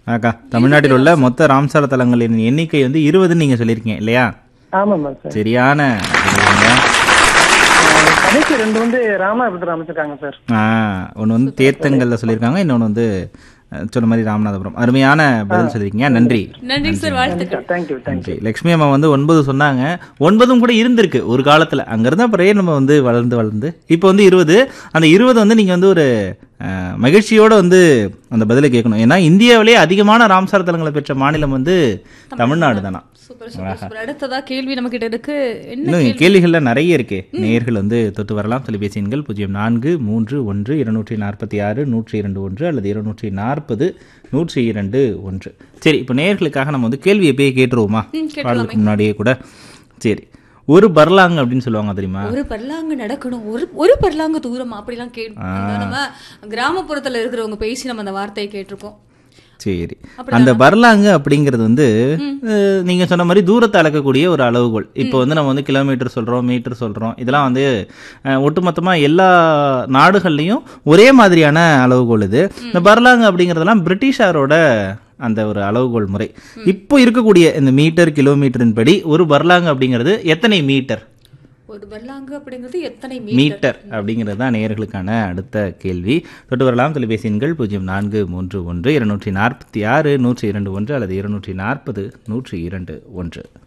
அக்கா தமிழ்நாட்டில் உள்ள மொத்த ராம்சார தலங்களின் எண்ணிக்கை வந்து இருபதுன்னு நீங்க சொல்லியிருக்கீங்க இல்லையா ஆமாம்மா சார் சரியான பதிலுங்க. அஹ் கடைசி ரெண்டு வந்து ராமநாதபுரத்தில் அமைச்சிருக்காங்க சார் ஆ ஒன்று வந்து தேர்த்தங்கள்ல சொல்லியிருக்காங்க இன்னொன்று வந்து அஹ், சொன்ன மாதிரி ராமநாதபுரம் அருமையான பதில் சொல்லியிருக்கீங்க நன்றி நன்றி சார் வாழ்த்துக்கள் தேங்க்யூ தேங்க்யூ நன்றி லக்ஷ்மி அம்மா வந்து ஒன்பது சொன்னாங்க ஒன்பதும் கூட இருந்திருக்கு ஒரு காலத்துல அங்கிருந்து அப்புறம் ஏன் நம்ம வந்து வளர்ந்து வளர்ந்து இப்போ வந்து இருபது அந்த இருபது வந்து நீங்க வந்து ஒரு அஹ், மகிழ்ச்சியோட வந்து அந்த பதிலை கேட்கணும் ஏன்னா இந்தியாவிலேயே அதிகமான ராம்சார் தலங்களை பெற்ற மாநிலம் வந்து தமிழ்நாடு தானா சூப்பர் சூப்பர் சூப்பர் அடுத்ததா கேள்வி நம்ம கிட்ட இருக்கு என்ன இன்னும் கேள்விகள்ல நிறைய இருக்கு நேயர்கள் வந்து தொட்டு வரலாம் தொலைபேசி எண்கள் பூஜ்ஜியம் நான்கு மூன்று ஒன்று இருநூற்றி நாற்பத்தி ஆறு நூற்றி இரண்டு ஒன்று அல்லது இருநூற்றி நாற்பது நூற்றி இரண்டு ஒன்று சரி இப்போ நேயர்களுக்காக நம்ம வந்து கேள்வி எப்பயே கேட்டுருவோமா ம், கேட்டுடலாமே. பாடலுக்கு முன்னாடியே கூட சரி ஒரு பர்லாங் அப்படின்னு சொல்லுவாங்க தெரியுமா ஒரு பர்லாங்கு நடக்கணும் ஒரு ஒரு பர்லாங்கு தூரம் அப்படிலாம் கேட்டு நம்ம கிராமப்புறத்துல இருக்கிறவங்க பேசி நம்ம அந்த வார்த்தையை கேட்டிருக்கோம் சரி அந்த பர்லாங்கு அப்படிங்கிறது வந்து அஹ், நீங்க சொன்ன மாதிரி தூரத்தை அளக்கக்கூடிய ஒரு அளவுகோல் இப்போ வந்து நம்ம வந்து கிலோமீட்டர் சொல்றோம் மீட்டர் சொல்றோம் இதெல்லாம் வந்து அஹ், ஒட்டுமொத்தமா எல்லா நாடுகள்லயும் ஒரே மாதிரியான அளவுகோல் இது இந்த பர்லாங்கு அப்படிங்கிறதெல்லாம் பிரிட்டிஷாரோட அந்த ஒரு அளவுகோல் முறை இப்போ இருக்கக்கூடிய இந்த மீட்டர் கிலோமீட்டரின் படி ஒரு பர்லாங்கு அப்படிங்கிறது எத்தனை மீட்டர் ஒரு பர்லாங்கு அப்படிங்கிறது எத்தனை மீட்டர் மீட்டர் அப்படிங்கிறது தான் நேயர்களுக்கான அடுத்த கேள்வி தொட்டு வரலாம் தொலைபேசி எண்கள் பூஜ்ஜியம் நான்கு மூன்று ஒன்று இருநூற்றி நாற்பத்தி ஆறு நூற்றி இரண்டு ஒன்று அல்லது இருநூற்றி நாற்பது நூற்றி இரண்டு ஒன்று